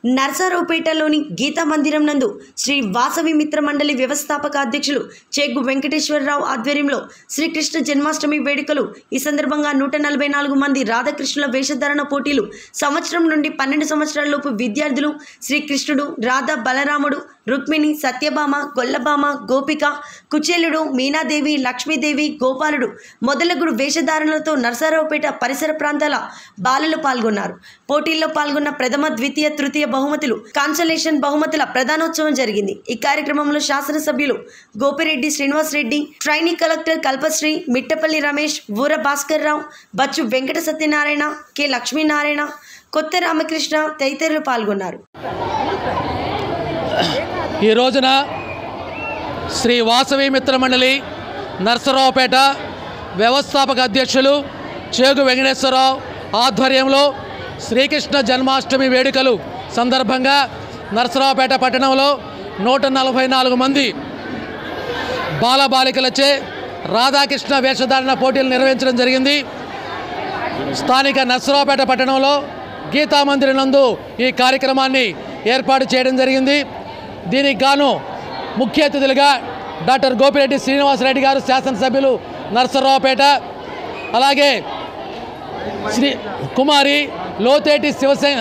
నర్సారావుపేటలోని గీతా మందిరం నందు శ్రీ వాసవి మిత్ర మండలి వ్యవస్థాపక అధ్యక్షులు చెగ్గు వెంకటేశ్వరరావు ఆధ్వర్యంలో శ్రీకృష్ణ జన్మాష్టమి వేడుకలు ఈ సందర్భంగా నూట నలభై నాలుగు మంది రాధాకృష్ణుల వేషధారణ పోటీలు సంవత్సరం నుండి పన్నెండు సంవత్సరాలలోపు విద్యార్థులు శ్రీకృష్ణుడు రాధా బలరాముడు రుక్మిణి సత్యభామ గొల్లభామ గోపిక కుచేలుడు మీనాదేవి లక్ష్మీదేవి గోపాలుడు మొదలగుడు వేషధారణలతో నరసరావుపేట పరిసర ప్రాంతాల బాలలు పాల్గొన్నారు పోటీల్లో పాల్గొన్న ప్రథమ ద్వితీయ తృతీయ బహుమతులు కాన్సలేషన్ బహుమతుల ప్రధానోత్సవం జరిగింది ఈ కార్యక్రమంలో శాసనసభ్యులు Gopireddy Srinivas Reddy trainee collector Kalpashri Mittapalli Ramesh Ura Bhaskar Rao Bachchu Venkata Satyanarayana K Lakshminarayana Kotha Ramakrishna తదితరులు పాల్గొన్నారు ఈ రోజున శ్రీ వాసవి మిత్ర మండలి నర్సరావుపేట వ్యవస్థాపక అధ్యక్షులు చేగు వెంకటేశ్వరరావు ఆధ్వర్యంలో శ్రీకృష్ణ జన్మాష్టమి వేడుకలు సందర్భంగా నర్సరావుపేట పట్టణంలో నూట నలభై నాలుగు మంది బాలబాలికలచే రాధాకృష్ణ వేషధారణ పోటీలు నిర్వహించడం జరిగింది స్థానిక నర్సరావుపేట పట్టణంలో గీతా మందిరం నందు ఈ కార్యక్రమాన్ని ఏర్పాటు చేయడం జరిగింది దీనికి గాను ముఖ్య అతిథులుగా డాక్టర్ గోపిరెడ్డి శ్రీనివాసరెడ్డి గారు శాసనసభ్యులు నర్సరావుపేట అలాగే శ్రీ కుమారి లోతేటి శివసేన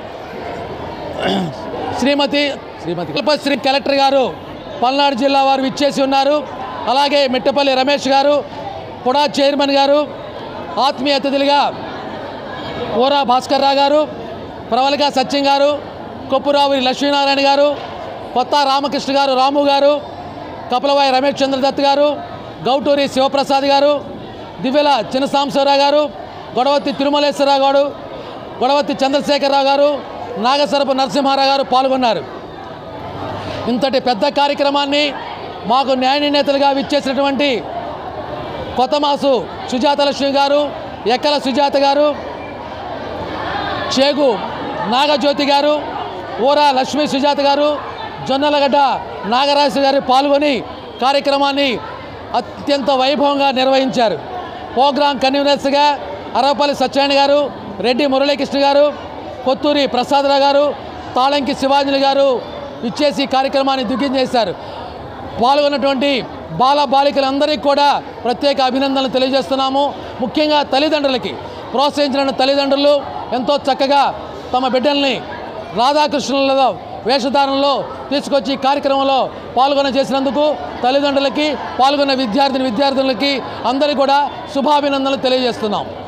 శ్రీమతి శ్రీమతి కల్పశ్రీ కలెక్టర్ గారు పల్నాడు జిల్లా వారు విచ్చేసి ఉన్నారు అలాగే మిట్టపల్లి రమేష్ గారు కూడా చైర్మన్ గారు ఆత్మీయ అతిథులుగా ఓరా భాస్కర్ రావు గారు ప్రవళిక సత్యం గారు కొప్పురావురి లక్ష్మీనారాయణ గారు కొత్త రామకృష్ణ గారు రాము గారు కపలవాయి రమేష్ చంద్రదత్ గారు గౌటూరి శివప్రసాద్ గారు దివ్యల చిన్న సాంబశివరావు గారు గొడవత్తి తిరుమలేశ్వరరావు గారు గొడవత్తి చంద్రశేఖరరావు గారు నాగసరపు నరసింహారావు గారు పాల్గొన్నారు ఇంతటి పెద్ద కార్యక్రమాన్ని మాకు న్యాయ నిర్ణేతలుగా విచ్చేసినటువంటి కొత్తమాసు సుజాత లక్ష్మి గారు ఎక్కల సుజాత గారు చేగు నాగజ్యోతి గారు ఊరా లక్ష్మీ సుజాత గారు జొన్నలగడ్డ నాగరాజు గారు పాల్గొని కార్యక్రమాన్ని అత్యంత వైభవంగా నిర్వహించారు ప్రోగ్రాం కన్వీనర్స్గా అరవపల్లి సత్యనారాయణ గారు రెడ్డి మురళీకృష్ణ గారు కొత్తూరి ప్రసాదరావు గారు తాళంకి శివాజీలు గారు ఇచ్చేసి కార్యక్రమాన్ని దిగ్గం చేశారు పాల్గొన్నటువంటి బాల బాలికలందరికీ కూడా ప్రత్యేక అభినందనలు తెలియజేస్తున్నాము ముఖ్యంగా తల్లిదండ్రులకి ప్రోత్సహించిన తల్లిదండ్రులు ఎంతో చక్కగా తమ బిడ్డల్ని రాధాకృష్ణులలో వేషధారణలో తీసుకొచ్చి ఈ కార్యక్రమంలో పాల్గొన చేసినందుకు తల్లిదండ్రులకి పాల్గొన్న విద్యార్థిని విద్యార్థులకి అందరికీ కూడా శుభాభినందనలు తెలియజేస్తున్నాం